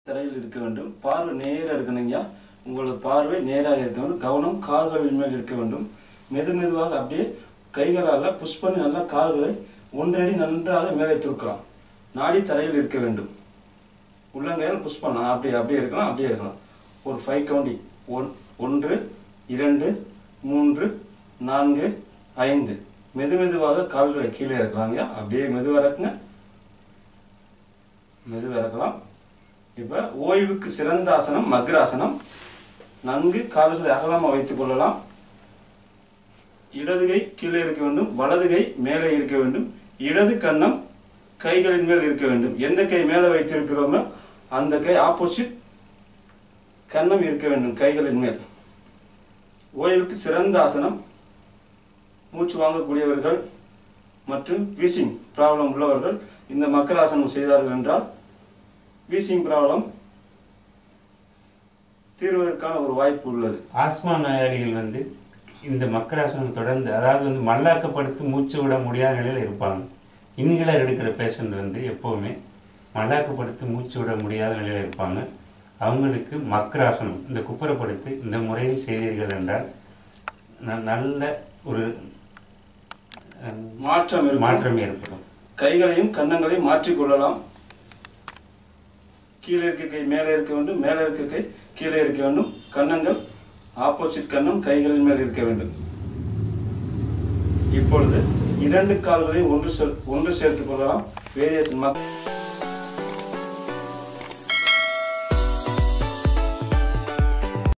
தரையில் இருக்க வேண்டும் பார்வை நேராக இருக்கணுங்கய்யா உங்களோட பார்வை நேராக இருக்க வேண்டும் கவனம் கால்களின் மேல் இருக்க வேண்டும் மெது மெதுவாக அப்படியே கைகளால் புஷ் பண்ணி நல்லா கால்களை ஒன்றடி நன்றாக மேலே தூக்கலாம் நாடி தரையில் இருக்க வேண்டும் உள்ளங்கையால் புஷ் பண்ணலாம் அப்படியே அப்படியே இருக்கலாம் அப்படியே இருக்கலாம் ஒரு ஃபைவ் கவுண்டிங் ஒன் ஒன்று இரண்டு மூன்று நான்கு ஐந்து மெது மெதுவாக கால்களை கீழே இறக்கலாங்க அப்படியே மெதுவாக இறக்குங்க மெதுவாக இறக்கலாம் இப்போ ஓய்வுக்கு சிறந்த ஆசனம் மக்ராசனம் நன்கு கால்களை அகலமாக வைத்துக் கொள்ளலாம் இடது கை கீழே இருக்க வேண்டும் வலது கை மேலே இருக்க வேண்டும் இடது கன்னம் கைகளின் மேல் இருக்க வேண்டும் எந்த கை மேலே வைத்திருக்கிறோமோ அந்த கை ஆப்போசிட் கன்னம் இருக்க வேண்டும் கைகளின் மேல் ஓய்வுக்கு சிறந்த ஆசனம் மூச்சு வாங்கக்கூடியவர்கள் மற்றும் வீசிங் ப்ராப்ளம் உள்ளவர்கள் இந்த மக்களாசனம் செய்தார்கள் என்றால் வீசிங் ப்ராப்ளம் தீர்வதற்கான ஒரு வாய்ப்பு உள்ளது ஆஸ்மா நோயாளிகள் வந்து இந்த மக்கராசனம் தொடர்ந்து அதாவது வந்து மல்லாக்கப்படுத்தி மூச்சு விட முடியாத நிலையில் இருப்பாங்க இன்ஹேலர் எடுக்கிற பேஷண்ட் வந்து எப்போவுமே மல்லாக்கப்படுத்தி மூச்சு விட முடியாத நிலையில் இருப்பாங்க அவங்களுக்கு மக்கராசனம் இந்த குப்புறப்படுத்தி இந்த முறையில் செய்தீர்கள் என்றால் ந- நல்ல ஒரு அஹ், மாற்றம் இருக்கும் மாற்றம் ஏற்படும் கைகளையும் கன்னங்களையும் மாற்றிக் கொள்ளலாம் கீழே இருக்க கை மேலே இருக்க வேண்டும் மேலே இருக்க கை கீழே இருக்க வேண்டும் கன்னங்கள் ஆப்போசிட் கன்னம் கைகளின் மேல் இருக்க வேண்டும் இப்பொழுது இரண்டு கால்களையும் ஒன்று சேர் ஒன்று சேர்த்துக் கொள்ளலாம் வேரியேஷன்